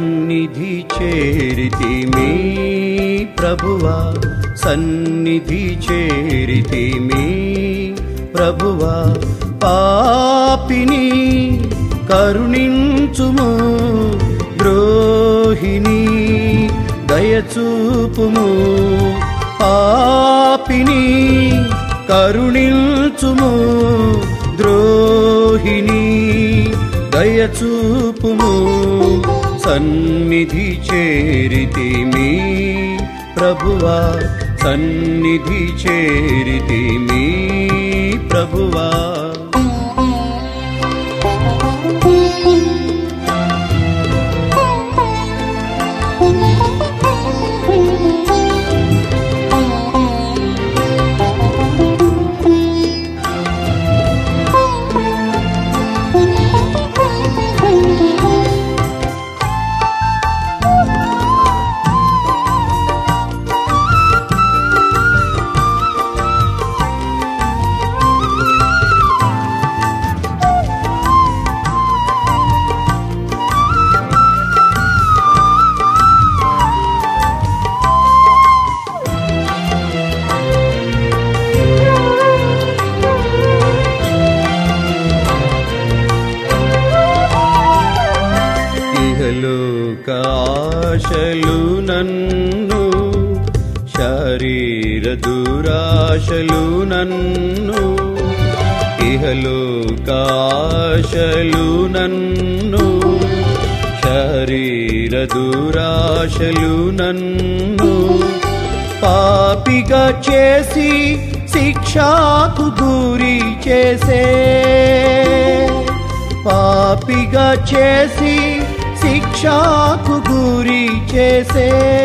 సన్నిధి చేరితిమి ప్రభువా సన్నిధి చేరితిమి ప్రభువా పాపిని కరుణించుము ద్రోహిణి దయచూపుము పాపిని కరుణించుము ద్రోహిణి దయచూపుము సన్నిధి చేరితిమి ప్రభువా సన్నిధి చేరితిమి ప్రభువా ఇహలోకాశలు నన్ను శరీర దురాశలు నన్ను ఇహలోకాశలు నన్ను శరీర దురాశలు నన్ను పాపిగా చేసి శిక్షాకు గురి చేసే పాపిగా చేసి శిక్షాకు గురి చేసే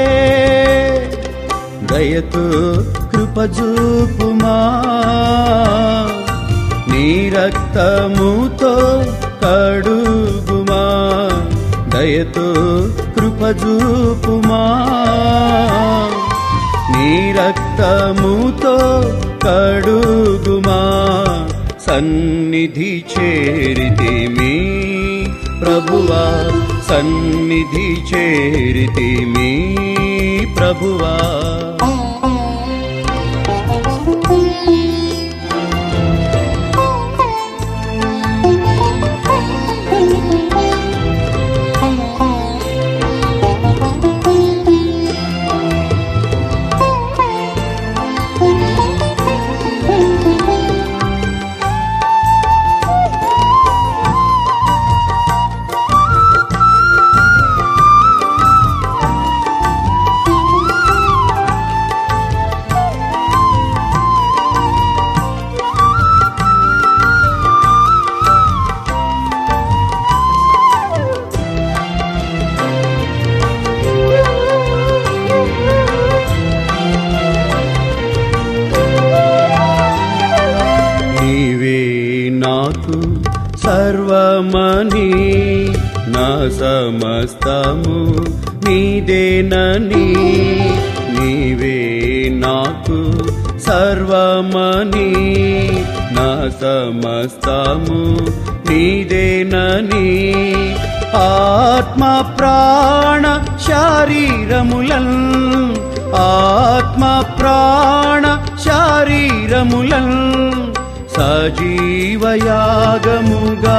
దయతో కృపజూపుమా నీ రక్తముతో కడుగుమా దయతో కృపజూపుమా నీ రక్తముతో కడుగుమా సన్నిధి చేరితిమి ప్రభువా సన్నిధి చేరితిమి ప్రభువా నీవే నాకు సర్వమని నా సమస్తము నీదేనని నీవే నాకు సర్వమని నా సమస్తము నీదేనని ఆత్మ ప్రాణ శారీరములన్ ఆత్మ ప్రాణ శారీరములన్ సజీవయాగముగా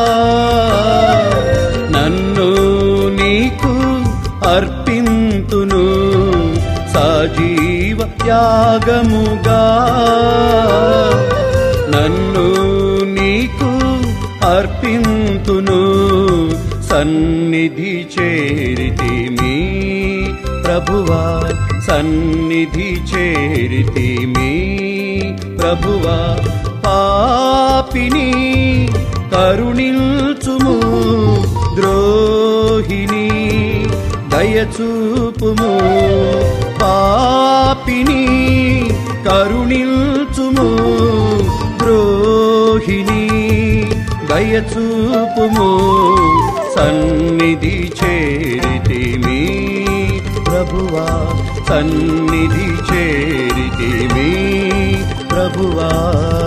నన్ను నీకు అర్పింతును సజీవ యాగముగా నన్ను నీకు అర్పింతును సన్నిధి చేరితిమి ప్రభువా సన్నిధి చేరితిమి ప్రభువా పాపిని కరుణించుము ద్రోహిణి దయచూపుము పాపిని కరుణించుము ద్రోహిణి దయచూపుము సన్నిధి చేరితిమి ప్రభువా సన్నిధి చేరితిమి ప్రభువా